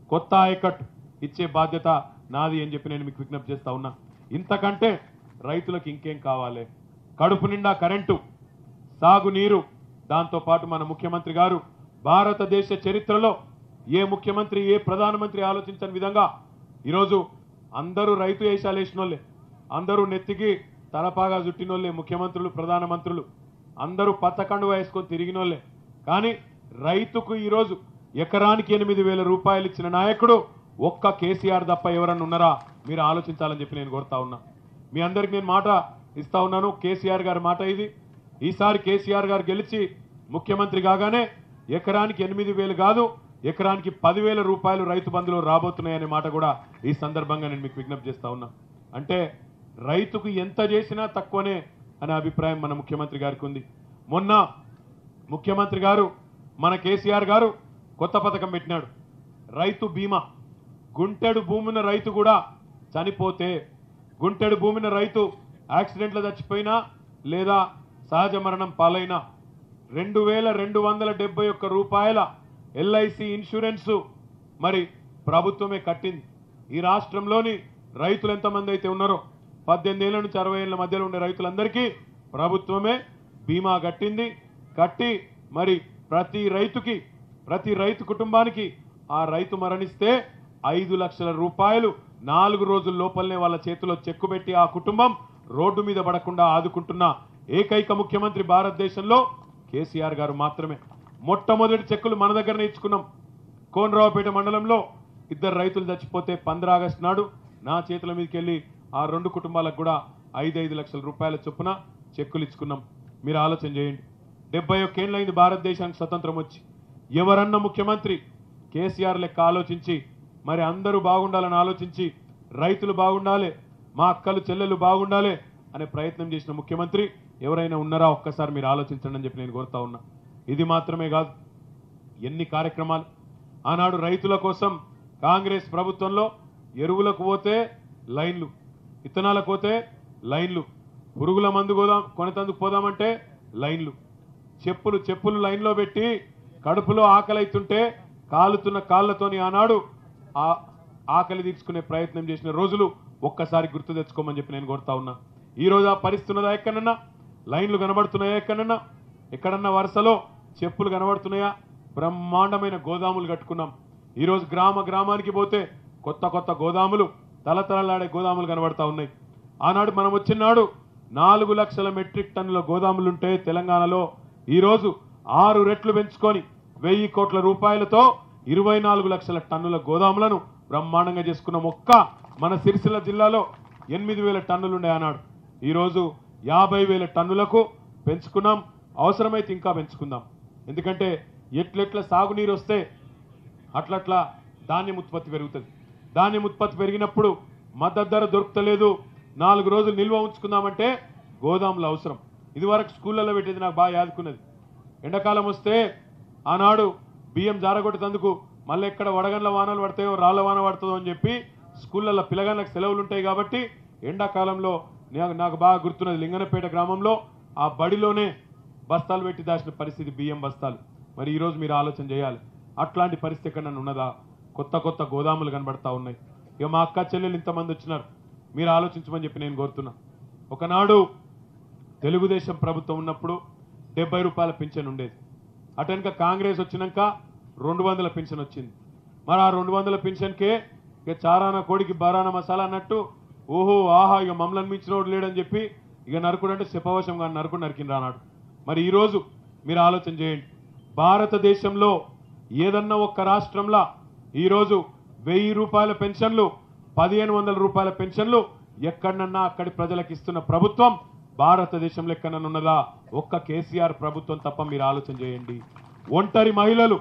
కొత్త ఆయకట్టు ఇచ్చే బాధ్యత నాది అని చెప్పి నేను మీకు విజ్ఞప్తి చేస్తా ఉన్నా ఇంతకంటే రైతులకు ఇంకేం కావాలి కడుపు నిండా కరెంటు సాగునీరు దాంతో పాటు మన ముఖ్యమంత్రి గారు భారతదేశ చరిత్రలో ఏ ముఖ్యమంత్రి ఏ ప్రధానమంత్రి ఆలోచించని విధంగా ఈరోజు అందరూ రైతు వేషాలు వేసినోళ్ళే అందరూ నెత్తికి తలపాగా చుట్టినోళ్ళే ముఖ్యమంత్రులు ప్రధానమంత్రులు అందరూ పచ్చకండు వేసుకొని తిరిగినోళ్ళే కానీ రైతుకు ఈరోజు ఎకరానికి ఎనిమిది వేల రూపాయలు ఇచ్చిన నాయకుడు ఒక్క కేసీఆర్ తప్ప ఎవరన్నా ఉన్నారా మీరు ఆలోచించాలని చెప్పి నేను కోరుతా ఉన్నా మీ అందరికి నేను మాట ఇస్తా ఉన్నాను కేసీఆర్ గారి మాట ఇది ఈసారి కేసీఆర్ గారు గెలిచి ముఖ్యమంత్రి కాగానే ఎకరానికి ఎనిమిది వేలు కాదు ఎకరానికి పదివేల రూపాయలు రైతు బంధులో రాబోతున్నాయనే మాట కూడా ఈ సందర్భంగా నేను మీకు విజ్ఞప్తి చేస్తా ఉన్నా అంటే రైతుకు ఎంత చేసినా తక్కువనే అనే అభిప్రాయం మన ముఖ్యమంత్రి గారికి ఉంది మొన్న ముఖ్యమంత్రి గారు మన కేసీఆర్ గారు కొత్త పథకం పెట్టినాడు రైతు బీమా గుంటెడు భూమిన రైతు కూడా చనిపోతే గుంటెడు భూమిన రైతు యాక్సిడెంట్లో చచ్చిపోయినా లేదా సహజ మరణం పాలైనా రెండు వేల రెండు వందల డెబ్బై ఒక్క రూపాయల ఎల్ఐసి ఇన్సూరెన్సు మరి ప్రభుత్వమే కట్టింది ఈ రాష్ట్రంలోని రైతులు ఎంతమంది అయితే ఉన్నారో పద్దెనిమిది ఏళ్ళ నుంచి అరవై ఏళ్ళ మధ్యలో ఉండే రైతులందరికీ ప్రభుత్వమే బీమా కట్టింది కట్టి మరి ప్రతి రైతుకి ప్రతి రైతు కుటుంబానికి ఆ రైతు మరణిస్తే ఐదు లక్షల రూపాయలు నాలుగు రోజుల లోపలనే వాళ్ళ చేతిలో చెక్కు పెట్టి ఆ కుటుంబం రోడ్డు మీద పడకుండా ఆదుకుంటున్న ఏకైక ముఖ్యమంత్రి భారతదేశంలో కేసీఆర్ గారు మాత్రమే మొట్టమొదటి చెక్కులు మన దగ్గరనే ఇచ్చుకున్నాం కోనరావుపేట మండలంలో ఇద్దరు రైతులు చచ్చిపోతే పంద్ర ఆగస్టు నాడు నా చేతుల మీదకి వెళ్ళి ఆ రెండు కుటుంబాలకు కూడా ఐదైదు లక్షల రూపాయల చొప్పున చెక్కులు ఇచ్చుకున్నాం మీరు ఆలోచన చేయండి డెబ్బై ఒక్కేళ్ళైంది భారతదేశానికి స్వతంత్రం వచ్చి ఎవరన్న ముఖ్యమంత్రి కేసీఆర్ లెక్క ఆలోచించి మరి అందరూ బాగుండాలని ఆలోచించి రైతులు బాగుండాలి మా అక్కలు చెల్లెలు బాగుండాలి అనే ప్రయత్నం చేసిన ముఖ్యమంత్రి ఎవరైనా ఉన్నారా ఒక్కసారి మీరు ఆలోచించండి అని చెప్పి నేను కోరుతా ఉన్నా ఇది మాత్రమే కాదు ఎన్ని కార్యక్రమాలు ఆనాడు రైతుల కోసం కాంగ్రెస్ ప్రభుత్వంలో ఎరువులకు పోతే లైన్లు విత్తనాలకు పోతే లైన్లు పురుగుల మందు గోదాం కొనతందుకు పోదామంటే లైన్లు చెప్పులు చెప్పులు లైన్లో పెట్టి కడుపులో ఆకలి అవుతుంటే కాలుతున్న కాళ్ళతోని ఆనాడు ఆ ఆకలి తీర్చుకునే ప్రయత్నం చేసిన రోజులు ఒక్కసారి గుర్తు తెచ్చుకోమని చెప్పి నేను కోరుతా ఉన్నా ఈ రోజు ఆ పరిస్థితి ఉన్నదా ఎక్కడన్నా లైన్లు కనబడుతున్నాయా ఎక్కడన్నా ఎక్కడన్నా వరుసలో చెప్పులు కనబడుతున్నాయా బ్రహ్మాండమైన గోదాములు కట్టుకున్నాం ఈ రోజు గ్రామ గ్రామానికి పోతే కొత్త కొత్త గోదాములు తలతలలాడే గోదాములు కనబడతా ఉన్నాయి ఆనాడు మనం వచ్చినాడు నాలుగు లక్షల మెట్రిక్ టన్నుల గోదాములుంటే తెలంగాణలో ఈ రోజు ఆరు రెట్లు పెంచుకొని వెయ్యి కోట్ల రూపాయలతో ఇరవై నాలుగు లక్షల టన్నుల గోదాములను బ్రహ్మాండంగా చేసుకున్న ఒక్క మన సిరిసిల్ల జిల్లాలో ఎనిమిది వేల టన్నులుండే ఆనాడు ఈరోజు యాభై వేల టన్నులకు పెంచుకున్నాం అవసరమైతే ఇంకా పెంచుకుందాం ఎందుకంటే ఎట్లెట్ల సాగునీరు వస్తే అట్లట్లా ధాన్యం ఉత్పత్తి పెరుగుతుంది ధాన్యం ఉత్పత్తి పెరిగినప్పుడు మద్దతు ధర దొరుకుతలేదు నాలుగు రోజులు నిల్వ ఉంచుకుందామంటే గోదాములు అవసరం ఇదివరకు స్కూళ్ళలో పెట్టేది నాకు బాగా యాదుకున్నది ఎండాకాలం వస్తే ఆనాడు బియ్యం జారగొట్టేందుకు మళ్ళీ ఎక్కడ వడగండ్ల వానలు పడతాయో రాళ్ల వాన పడుతుందో అని చెప్పి స్కూళ్ళల్లో పిల్లగాళ్ళకి సెలవులు ఉంటాయి కాబట్టి ఎండాకాలంలో నాకు నాకు బాగా గుర్తున్నది లింగనపేట గ్రామంలో ఆ బడిలోనే బస్తాలు పెట్టి దాచిన పరిస్థితి బియ్యం బస్తాలు మరి ఈరోజు మీరు ఆలోచన చేయాలి అట్లాంటి పరిస్థితి ఎక్కడన్నా ఉన్నదా కొత్త కొత్త గోదాములు కనబడతా ఉన్నాయి ఇక మా అక్క చెల్లెలు ఇంతమంది వచ్చినారు మీరు ఆలోచించమని చెప్పి నేను కోరుతున్నా ఒకనాడు తెలుగుదేశం ప్రభుత్వం ఉన్నప్పుడు డెబ్బై రూపాయల పింఛన్ ఉండేది అటెనక కాంగ్రెస్ వచ్చినాక రెండు వందల పింఛన్ వచ్చింది మరి ఆ రెండు వందల పింఛన్కే ఇక చారాన కోడికి బారాన మసాలా అన్నట్టు ఓహో ఆహా ఇక మమ్మల్ని మించినోడు లేడని చెప్పి ఇక నరుకుడు అంటే శపవశంగా నరుకుడు నరికిన రానాడు మరి ఈరోజు మీరు ఆలోచన చేయండి భారతదేశంలో ఏదన్నా ఒక్క రాష్ట్రంలో ఈరోజు వెయ్యి రూపాయల పెన్షన్లు పదిహేను వందల రూపాయల పెన్షన్లు ఎక్కడనన్నా అక్కడి ప్రజలకు ఇస్తున్న ప్రభుత్వం భారతదేశంలో ఎక్కడన్నా ఉన్నదా ఒక్క కేసీఆర్ ప్రభుత్వం తప్ప మీరు ఆలోచన చేయండి ఒంటరి మహిళలు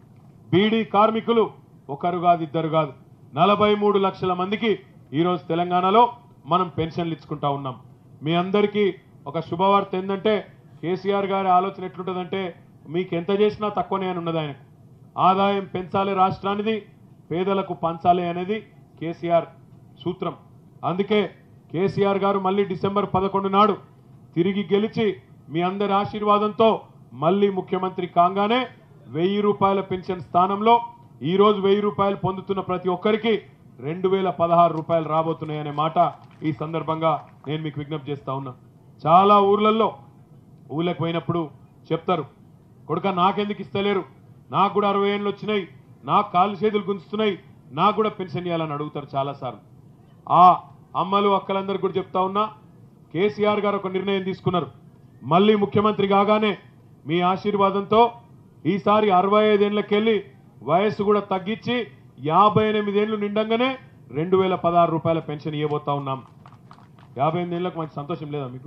బీడీ కార్మికులు ఒకరు కాదు ఇద్దరు కాదు నలభై మూడు లక్షల మందికి ఈరోజు తెలంగాణలో మనం పెన్షన్లు ఇచ్చుకుంటా ఉన్నాం మీ అందరికీ ఒక శుభవార్త ఏంటంటే కేసీఆర్ గారి ఆలోచన ఎట్లుంటుందంటే మీకు ఎంత చేసినా తక్కువనే అని ఉన్నది ఆయనకు ఆదాయం పెంచాలి రాష్ట్రానిది పేదలకు పంచాలి అనేది కేసీఆర్ సూత్రం అందుకే కేసీఆర్ గారు మళ్ళీ డిసెంబర్ పదకొండు నాడు తిరిగి గెలిచి మీ అందరి ఆశీర్వాదంతో మళ్ళీ ముఖ్యమంత్రి కాగానే వెయ్యి రూపాయల పెన్షన్ స్థానంలో ఈ రోజు వెయ్యి రూపాయలు పొందుతున్న ప్రతి ఒక్కరికి రెండు వేల పదహారు రూపాయలు రాబోతున్నాయనే మాట ఈ సందర్భంగా నేను మీకు విజ్ఞప్తి చేస్తా ఉన్నా చాలా ఊర్లలో ఊళ్ళకి పోయినప్పుడు చెప్తారు కొడుక నాకెందుకు ఇస్తలేరు నాకు కూడా అరవై ఏళ్ళు వచ్చినాయి నాకు కాళ్ళు చేతులు గుంజుతున్నాయి నాకు కూడా పెన్షన్ ఇవ్వాలని అడుగుతారు చాలాసార్లు ఆ అమ్మలు అక్కలందరికీ కూడా చెప్తా ఉన్నా కేసీఆర్ గారు ఒక నిర్ణయం తీసుకున్నారు మళ్ళీ ముఖ్యమంత్రి కాగానే మీ ఆశీర్వాదంతో ఈసారి అరవై ఐదేళ్లకెళ్ళి వయస్సు కూడా తగ్గించి యాభై ఎనిమిదేళ్లు నిండంగానే రెండు వేల పదహారు రూపాయల పెన్షన్ ఇవ్వబోతా ఉన్నాం యాభై ఎనిమిదేళ్లకు మంచి సంతోషం లేదా మీకు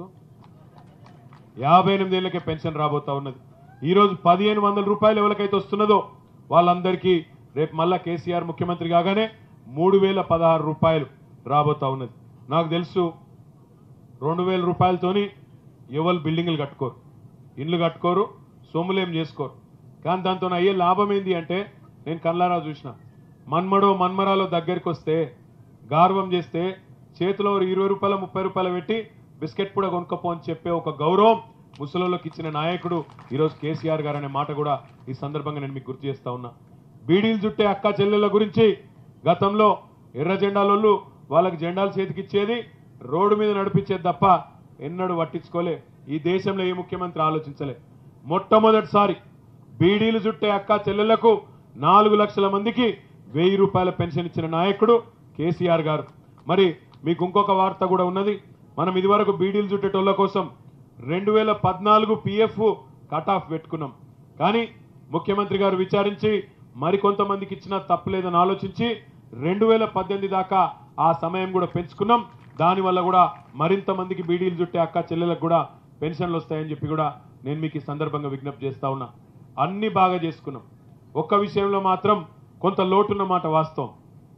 యాభై ఎనిమిదేళ్లకే పెన్షన్ రాబోతా ఉన్నది ఈ రోజు పదిహేను వందల రూపాయలు ఎవరికైతే వస్తున్నదో వాళ్ళందరికీ రేపు మళ్ళా కేసీఆర్ ముఖ్యమంత్రి కాగానే మూడు వేల పదహారు రూపాయలు రాబోతా ఉన్నది నాకు తెలుసు రెండు వేల రూపాయలతోని ఎవరు బిల్డింగ్లు కట్టుకోరు ఇండ్లు కట్టుకోరు సొమ్ములేం చేసుకోరు కానీ దాంతో అయ్యే లాభం ఏంది అంటే నేను కళ్ళారా చూసిన మన్మడో మన్మరాలో దగ్గరికి వస్తే గార్వం చేస్తే చేతిలో ఒక ఇరవై రూపాయల ముప్పై రూపాయలు పెట్టి బిస్కెట్ కూడా కొనుక్కపో అని చెప్పే ఒక గౌరవం ముసలోళ్ళకి ఇచ్చిన నాయకుడు ఈరోజు కేసీఆర్ గారు అనే మాట కూడా ఈ సందర్భంగా నేను మీకు గుర్తు చేస్తా ఉన్నా బీడీలు చుట్టే అక్క చెల్లెళ్ళ గురించి గతంలో ఎర్ర జెండాలోళ్ళు వాళ్ళకి జెండాలు చేతికిచ్చేది రోడ్డు మీద నడిపించేది తప్ప ఎన్నడూ పట్టించుకోలే ఈ దేశంలో ఏ ముఖ్యమంత్రి ఆలోచించలే మొట్టమొదటిసారి బీడీలు చుట్టే అక్క చెల్లెళ్లకు నాలుగు లక్షల మందికి వెయ్యి రూపాయల పెన్షన్ ఇచ్చిన నాయకుడు కేసీఆర్ గారు మరి మీకు ఇంకొక వార్త కూడా ఉన్నది మనం ఇదివరకు బీడీలు చుట్టేటోళ్ళ కోసం రెండు వేల పద్నాలుగు పిఎఫ్ కట్ ఆఫ్ పెట్టుకున్నాం కానీ ముఖ్యమంత్రి గారు విచారించి మరికొంతమందికి ఇచ్చిన తప్పులేదని ఆలోచించి రెండు వేల పద్దెనిమిది దాకా ఆ సమయం కూడా పెంచుకున్నాం దానివల్ల కూడా మరింత మందికి బీడీలు చుట్టే అక్క చెల్లెలకు కూడా పెన్షన్లు వస్తాయని చెప్పి కూడా నేను మీకు ఈ సందర్భంగా విజ్ఞప్తి చేస్తా ఉన్నా అన్ని బాగా చేసుకున్నాం ఒక్క విషయంలో మాత్రం కొంత లోటున్న మాట వాస్తవం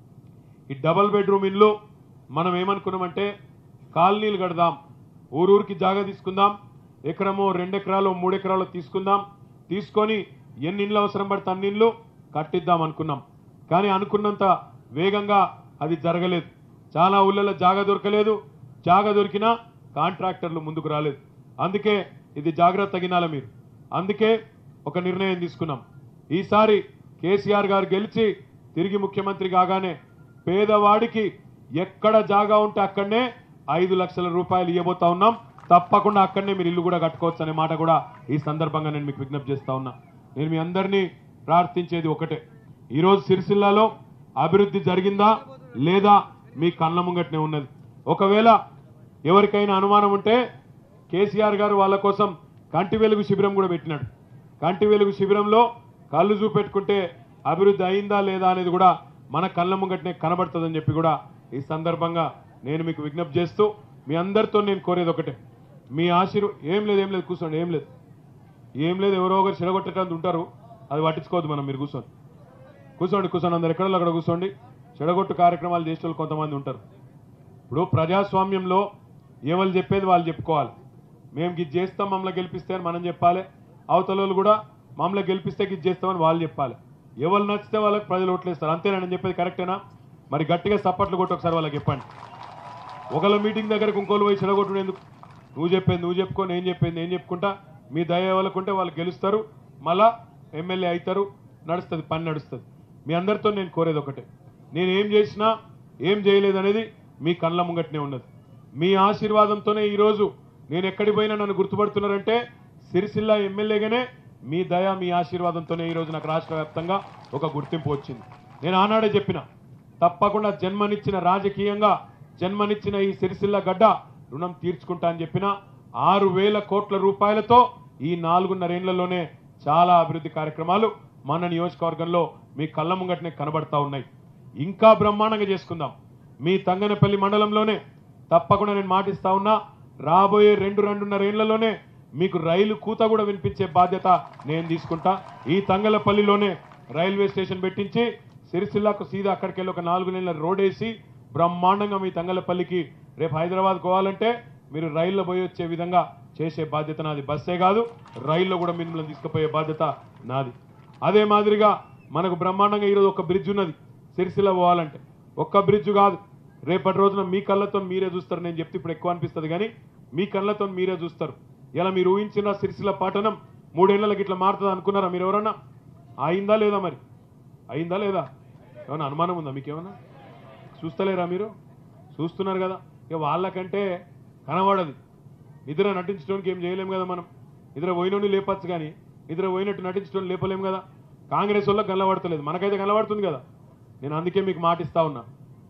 ఈ డబల్ బెడ్రూమ్ ఇల్లు మనం ఏమనుకున్నామంటే కాలనీలు కడదాం ఊరూరికి జాగా తీసుకుందాం ఎకరమో రెండు ఎకరాలు మూడు ఎకరాలు తీసుకుందాం తీసుకొని ఎన్ని ఇండ్లు అవసరం పడితే అన్ని ఇండ్లు కట్టిద్దాం అనుకున్నాం కానీ అనుకున్నంత వేగంగా అది జరగలేదు చాలా ఊళ్ళలో జాగా దొరకలేదు జాగా దొరికినా కాంట్రాక్టర్లు ముందుకు రాలేదు అందుకే ఇది జాగ్రత్త తగినాల మీరు అందుకే ఒక నిర్ణయం తీసుకున్నాం ఈసారి కేసీఆర్ గారు గెలిచి తిరిగి ముఖ్యమంత్రి కాగానే పేదవాడికి ఎక్కడ జాగా ఉంటే అక్కడనే ఐదు లక్షల రూపాయలు ఇవ్వబోతా ఉన్నాం తప్పకుండా అక్కడనే మీరు ఇల్లు కూడా కట్టుకోవచ్చు అనే మాట కూడా ఈ సందర్భంగా నేను మీకు విజ్ఞప్తి చేస్తా ఉన్నా నేను మీ అందరినీ ప్రార్థించేది ఒకటే ఈరోజు సిరిసిల్లాలో అభివృద్ధి జరిగిందా లేదా మీ కళ్ళ ముంగట్నే ఉన్నది ఒకవేళ ఎవరికైనా అనుమానం ఉంటే కేసీఆర్ గారు వాళ్ళ కోసం కంటి వెలుగు శిబిరం కూడా పెట్టినాడు కంటి వెలుగు శిబిరంలో కళ్ళు చూపెట్టుకుంటే అభివృద్ధి అయిందా లేదా అనేది కూడా మన కళ్ళ ముంగట్నే కనబడుతుందని చెప్పి కూడా ఈ సందర్భంగా నేను మీకు విజ్ఞప్తి చేస్తూ మీ అందరితో నేను కోరేది ఒకటే మీ ఆశీర్వ ఏం లేదు ఏం లేదు కూర్చోండి ఏం లేదు ఏం లేదు ఎవరో ఒకరు చెడగొట్టేటంత ఉంటారు అది పట్టించుకోవద్దు మనం మీరు కూర్చోండి కూర్చోండి కూర్చోండి అందరు ఎక్కడో అక్కడ కూర్చోండి చెడగొట్టు కార్యక్రమాలు చేసే వాళ్ళు కొంతమంది ఉంటారు ఇప్పుడు ప్రజాస్వామ్యంలో ఎవరు చెప్పేది వాళ్ళు చెప్పుకోవాలి మేము గిది చేస్తాం మమ్మల్ని గెలిపిస్తే అని మనం చెప్పాలి అవతల వాళ్ళు కూడా మమ్మల్ని గెలిపిస్తే గిది చేస్తామని వాళ్ళు చెప్పాలి ఎవరు నచ్చితే వాళ్ళకి ప్రజలు ఓట్లేస్తారు అంతేనా నేను చెప్పేది కరెక్టేనా మరి గట్టిగా సప్పట్లు కొట్టి ఒకసారి వాళ్ళకి చెప్పండి ఒకళ్ళ మీటింగ్ దగ్గరకు ఇంకోళ్ళు పోయి చెడగొట్టుడు ఎందుకు నువ్వు చెప్పేది నువ్వు చెప్పుకో నేను చెప్పేది నేను చెప్పుకుంటా మీ దయ వాళ్ళకుంటే వాళ్ళు గెలుస్తారు మళ్ళా ఎమ్మెల్యే అవుతారు నడుస్తుంది పని నడుస్తుంది మీ అందరితో నేను కోరేది ఒకటే నేను ఏం చేసినా ఏం చేయలేదనేది మీ కళ్ళ ముంగట్నే ఉన్నది మీ ఆశీర్వాదంతోనే ఈరోజు నేను ఎక్కడికి పోయినా నన్ను గుర్తుపడుతున్నారంటే సిరిసిల్ల ఎమ్మెల్యేగానే మీ దయ మీ ఆశీర్వాదంతోనే ఈరోజు నాకు రాష్ట్ర వ్యాప్తంగా ఒక గుర్తింపు వచ్చింది నేను ఆనాడే చెప్పిన తప్పకుండా జన్మనిచ్చిన రాజకీయంగా జన్మనిచ్చిన ఈ సిరిసిల్ల గడ్డ రుణం తీర్చుకుంటా అని చెప్పిన ఆరు వేల కోట్ల రూపాయలతో ఈ నాలుగున్నరేళ్లలోనే చాలా అభివృద్ధి కార్యక్రమాలు మన నియోజకవర్గంలో మీ కళ్ళ ముంగటనే కనబడతా ఉన్నాయి ఇంకా బ్రహ్మాండంగా చేసుకుందాం మీ తంగనపల్లి మండలంలోనే తప్పకుండా నేను మాటిస్తా ఉన్నా రాబోయే రెండు రెండున్నరేళ్లలోనే మీకు రైలు కూత కూడా వినిపించే బాధ్యత నేను తీసుకుంటా ఈ తంగలపల్లిలోనే రైల్వే స్టేషన్ పెట్టించి సిరిసిల్లాకు సీదా అక్కడికి వెళ్ళి ఒక నాలుగు నెలల రోడ్ వేసి బ్రహ్మాండంగా మీ తంగలపల్లికి రేపు హైదరాబాద్ పోవాలంటే మీరు రైల్లో పోయి వచ్చే విధంగా చేసే బాధ్యత నాది బస్సే కాదు రైల్లో కూడా మిమ్మల్ని తీసుకుపోయే బాధ్యత నాది అదే మాదిరిగా మనకు బ్రహ్మాండంగా ఈరోజు ఒక బ్రిడ్జ్ ఉన్నది సిరిసిల్ల పోవాలంటే ఒక్క బ్రిడ్జ్ కాదు రేపటి రోజున మీ కళ్ళతో మీరే చూస్తారు నేను చెప్తే ఇప్పుడు ఎక్కువ అనిపిస్తుంది కానీ మీ కళ్ళతో మీరే చూస్తారు ఇలా మీరు ఊహించిన సిరిసిల్ల పట్టణం మూడేళ్లకి ఇట్లా మారుతుంది అనుకున్నారా మీరు ఎవరన్నా అయిందా లేదా మరి అయిందా లేదా ఏమైనా అనుమానం ఉందా మీకేమన్నా చూస్తలేరా మీరు చూస్తున్నారు కదా ఇక వాళ్ళకంటే కనబడదు నిద్ర నటించడానికి ఏం చేయలేం కదా మనం నిద్ర పోయినోని లేపచ్చు కానీ నిద్ర పోయినట్టు నటించడం లేపలేం కదా కాంగ్రెస్ వాళ్ళకి కనబడతలేదు మనకైతే కనబడుతుంది కదా నేను అందుకే మీకు మాటిస్తా ఉన్నా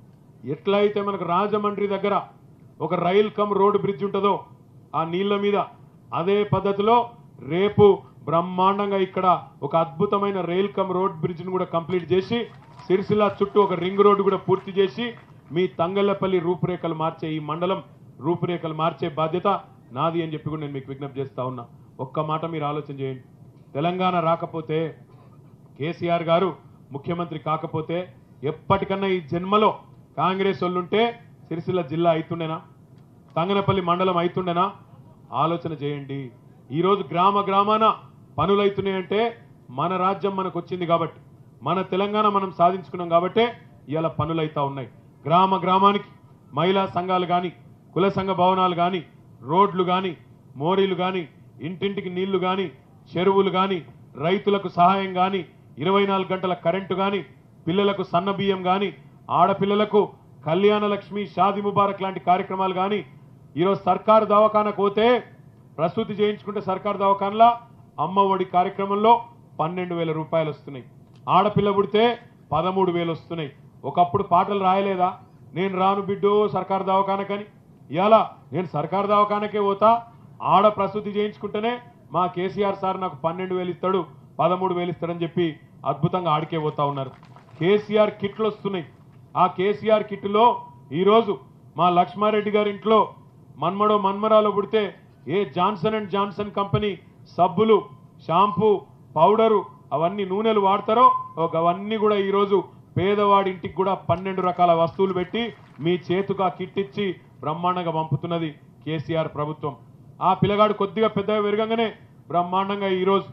ఎట్లయితే మనకు రాజమండ్రి దగ్గర ఒక రైల్ కమ్ రోడ్ బ్రిడ్జ్ ఉంటుందో ఆ నీళ్ల మీద అదే పద్ధతిలో రేపు బ్రహ్మాండంగా ఇక్కడ ఒక అద్భుతమైన రైల్ కమ్ రోడ్ బ్రిడ్జ్ను కూడా కంప్లీట్ చేసి సిరిసిల్ల చుట్టూ ఒక రింగ్ రోడ్డు కూడా పూర్తి చేసి మీ తంగళ్ళపల్లి రూపురేఖలు మార్చే ఈ మండలం రూపురేఖలు మార్చే బాధ్యత నాది అని చెప్పి కూడా నేను మీకు విజ్ఞప్తి చేస్తా ఉన్నా ఒక్క మాట మీరు ఆలోచన చేయండి తెలంగాణ రాకపోతే కేసీఆర్ గారు ముఖ్యమంత్రి కాకపోతే ఎప్పటికన్నా ఈ జన్మలో కాంగ్రెస్ వాళ్ళుంటే సిరిసిల్ల జిల్లా అయితుండేనా తంగనపల్లి మండలం అయితుండేనా ఆలోచన చేయండి ఈరోజు గ్రామ గ్రామాన పనులు అవుతున్నాయంటే మన రాజ్యం మనకు వచ్చింది కాబట్టి మన తెలంగాణ మనం సాధించుకున్నాం కాబట్టే ఇవాళ పనులు అవుతా ఉన్నాయి గ్రామ గ్రామానికి మహిళా సంఘాలు కానీ కుల సంఘ భవనాలు కానీ రోడ్లు కానీ మోరీలు కానీ ఇంటింటికి నీళ్లు కానీ చెరువులు కానీ రైతులకు సహాయం కానీ ఇరవై నాలుగు గంటల కరెంటు కానీ పిల్లలకు సన్న బియ్యం కానీ ఆడపిల్లలకు కళ్యాణ లక్ష్మి షాది ముబారక్ లాంటి కార్యక్రమాలు కానీ ఈరోజు సర్కారు దవాఖానకు పోతే ప్రసూతి చేయించుకుంటే సర్కారు దవాఖానలా అమ్మ ఒడి కార్యక్రమంలో పన్నెండు వేల రూపాయలు వస్తున్నాయి ఆడపిల్ల పుడితే పదమూడు వేలు వస్తున్నాయి ఒకప్పుడు పాటలు రాయలేదా నేను రాను బిడ్డో సర్కారు దవాఖానకని ఇవాళ నేను సర్కారు దవాఖానకే పోతా ఆడ ప్రసూతి చేయించుకుంటేనే మా కేసీఆర్ సార్ నాకు పన్నెండు వేలు ఇస్తాడు పదమూడు వేలు ఇస్తాడని చెప్పి అద్భుతంగా ఆడికే పోతా ఉన్నారు కేసీఆర్ కిట్లు వస్తున్నాయి ఆ కేసీఆర్ కిట్లో ఈరోజు మా లక్ష్మారెడ్డి గారి ఇంట్లో మన్మడో మన్మరాలో పుడితే ఏ జాన్సన్ అండ్ జాన్సన్ కంపెనీ సబ్బులు షాంపూ పౌడరు అవన్నీ నూనెలు వాడతారో ఒక అవన్నీ కూడా ఈరోజు పేదవాడి ఇంటికి కూడా పన్నెండు రకాల వస్తువులు పెట్టి మీ చేతుగా కిట్ ఇచ్చి బ్రహ్మాండంగా పంపుతున్నది కేసీఆర్ ప్రభుత్వం ఆ పిల్లగాడు కొద్దిగా పెద్దగా పెరగంగానే బ్రహ్మాండంగా ఈరోజు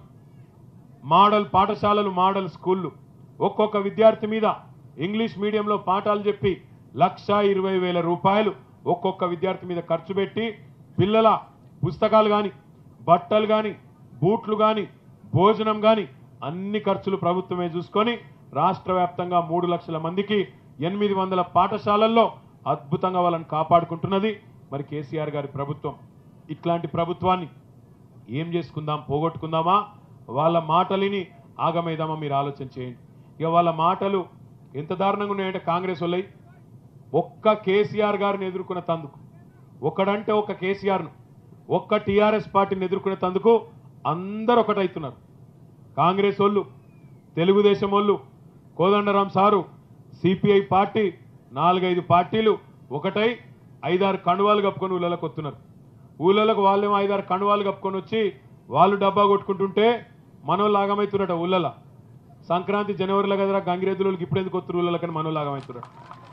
మోడల్ పాఠశాలలు మోడల్ స్కూళ్ళు ఒక్కొక్క విద్యార్థి మీద ఇంగ్లీష్ మీడియంలో పాఠాలు చెప్పి లక్ష ఇరవై వేల రూపాయలు ఒక్కొక్క విద్యార్థి మీద ఖర్చు పెట్టి పిల్లల పుస్తకాలు కానీ బట్టలు కానీ బూట్లు కానీ భోజనం కానీ అన్ని ఖర్చులు ప్రభుత్వమే చూసుకొని రాష్ట్ర వ్యాప్తంగా మూడు లక్షల మందికి ఎనిమిది వందల పాఠశాలల్లో అద్భుతంగా వాళ్ళని కాపాడుకుంటున్నది మరి కేసీఆర్ గారి ప్రభుత్వం ఇట్లాంటి ప్రభుత్వాన్ని ఏం చేసుకుందాం పోగొట్టుకుందామా వాళ్ళ మాటలిని ఆగమేదామా మీరు ఆలోచన చేయండి ఇక వాళ్ళ మాటలు ఎంత దారుణంగా ఉన్నాయంటే కాంగ్రెస్ వాళ్ళయి ఒక్క కేసీఆర్ గారిని ఎదుర్కొన్న తందుకు ఒకడంటే ఒక కేసీఆర్ను ఒక్క టీఆర్ఎస్ పార్టీని ఎదుర్కొనే తందుకు అందరు ఒకటవుతున్నారు కాంగ్రెస్ వాళ్ళు తెలుగుదేశం వాళ్ళు కోదండరాం సారు సిపిఐ పార్టీ నాలుగైదు పార్టీలు ఒకటై ఐదారు కండువాలు కప్పుకొని ఊళ్ళలోకి వస్తున్నారు ఊళ్ళలోకి వాళ్ళేమో ఐదారు కండువాలు కప్పుకొని వచ్చి వాళ్ళు డబ్బా కొట్టుకుంటుంటే మనోళ్ళు ఆగమవుతున్నట ఊళ్ళలో సంక్రాంతి జనవరిలో కదరా గంగిరెద్దులకి ఇప్పుడు ఎందుకు వస్తారు ఊళ్ళలోకని మనోళ్ళు ఆగమవుతున్నారు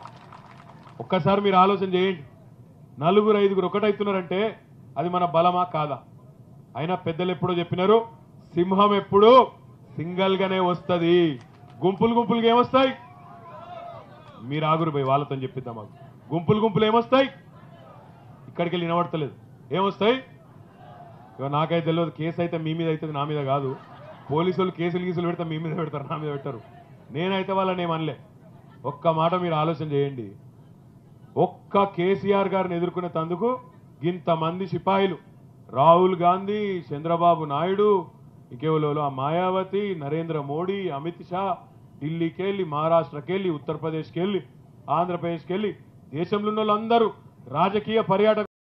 ఒక్కసారి మీరు ఆలోచన చేయండి నలుగురు ఐదుగురు ఒకటవుతున్నారంటే అది మన బలమా కాదా అయినా పెద్దలు ఎప్పుడో చెప్పినారు సింహం ఎప్పుడు సింగల్ గానే వస్తుంది గుంపులు గుంపులుగా ఏమొస్తాయి మీరు ఆగురు పోయి వాళ్ళతో చెప్పిద్దాం మాకు గుంపులు గుంపులు ఏమొస్తాయి ఇక్కడికి వెళ్ళి వినబడతలేదు ఏమొస్తాయి ఇక నాకైతే తెలియదు కేసు అయితే మీ మీద అవుతుంది నా మీద కాదు పోలీసులు కేసులు గీసులు పెడతా మీ మీద పెడతారు నా మీద పెట్టరు నేనైతే వాళ్ళని ఏమనలే ఒక్క మాట మీరు ఆలోచన చేయండి ఒక్క కేసీఆర్ గారిని ఎదుర్కొనే తందుకు ఇంతమంది సిపాయిలు రాహుల్ గాంధీ చంద్రబాబు నాయుడు ఇంకెవలో ఆ మాయావతి నరేంద్ర మోడీ అమిత్ షా ఢిల్లీకి వెళ్ళి మహారాష్ట్రకి వెళ్ళి ఉత్తరప్రదేశ్కి వెళ్ళి ఆంధ్రప్రదేశ్కి వెళ్ళి దేశంలో ఉన్న వాళ్ళందరూ రాజకీయ పర్యాటక